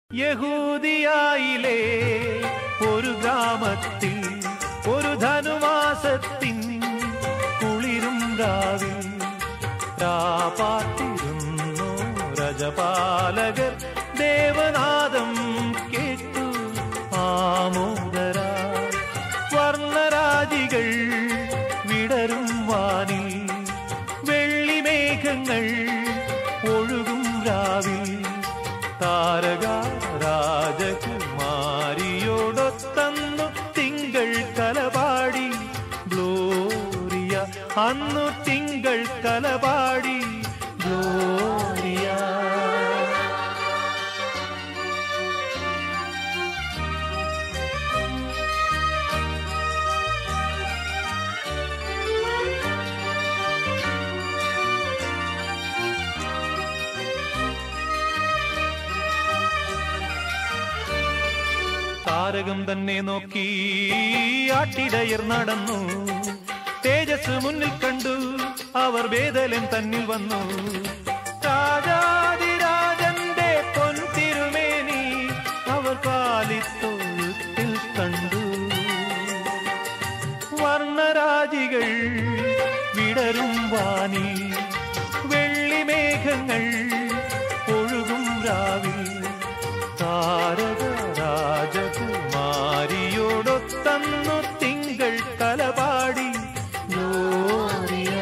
യഹൂദിയായിലെ ഒരു ഗ്രാമത്തിൽ ഒരു ധനുമാസത്തിൻ കുളിരും രാവിൽ രാപാത്തിരുന്നു രജപാലകർ ദേവനാദം കേട്ടു ആമോദരാ വർണ്ണരാജികൾ വിടരും വാനിൽ വെള്ളിമേഘങ്ങൾ ഒഴുകും രാവിൽ താരക രാജകുമാരിയോടൊത്തന്നു തിങ്കൾ കലപാടി ഗ്ലോറിയ അന്നു തിങ്കൾ കലപാടി ഗ്ലോറിയ താരകം തന്നെ നോക്കി ആട്ടിടയർ നടന്നു തേജസ് മുന്നിൽ കണ്ടു അവർ വേദലൻ തന്നിൽ വന്നു രാജാതിരാജന്റെ പൊൻതിരുമേനി അവർ കാലിത്തൊഴുത്തിൽ കണ്ടു വർണ്ണരാജികൾ വിടരും വാനി വെള്ളിമേഘങ്ങൾ ഒഴുകും രാവിൽ താരക രാജകുമാരിയോടൊത്തന്നു തിങ്കൾ കലപാടി ഗ്ലോറിയ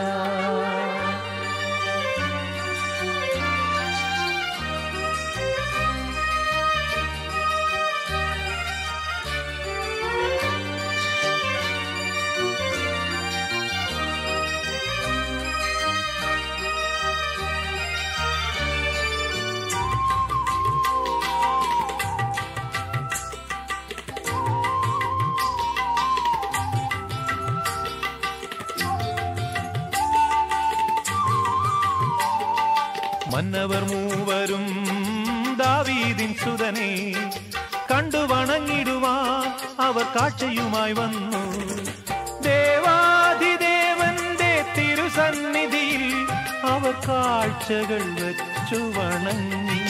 മന്നവർ മൂവരും ദാവീദിൻ സുതനെ കണ്ടു വണങ്ങിടുവാൻ അവർ കാഴ്ചയുമായി വന്നു ദേവാധിദേവന്റെ തിരുസന്നിധിയിൽ അവർ കാഴ്ചകൾ വെച്ചു വണങ്ങി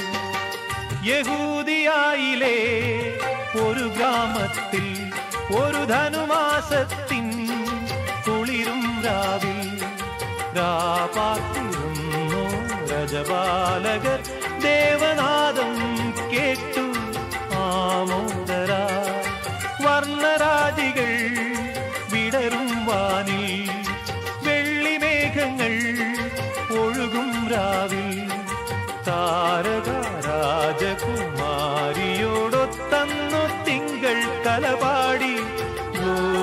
യഹൂദിയായിലെ ഒരു ഗ്രാമത്തിൽ ഒരു ധനുമാസത്തിൻ കുളിരും രാവിൽ രാപാത്തിരുന്നു രജപാലകർ ദേവനാദം കേട്ടു ആമോദര വർണ്ണരാജികൾ വിടരും വാനിൽ വെള്ളിമേഘങ്ങൾ ഒഴുകും രാവിൽ താരക രാജകുമാരിയോടൊത്തന്നു തിങ്കൾ കലപാടി ഗോ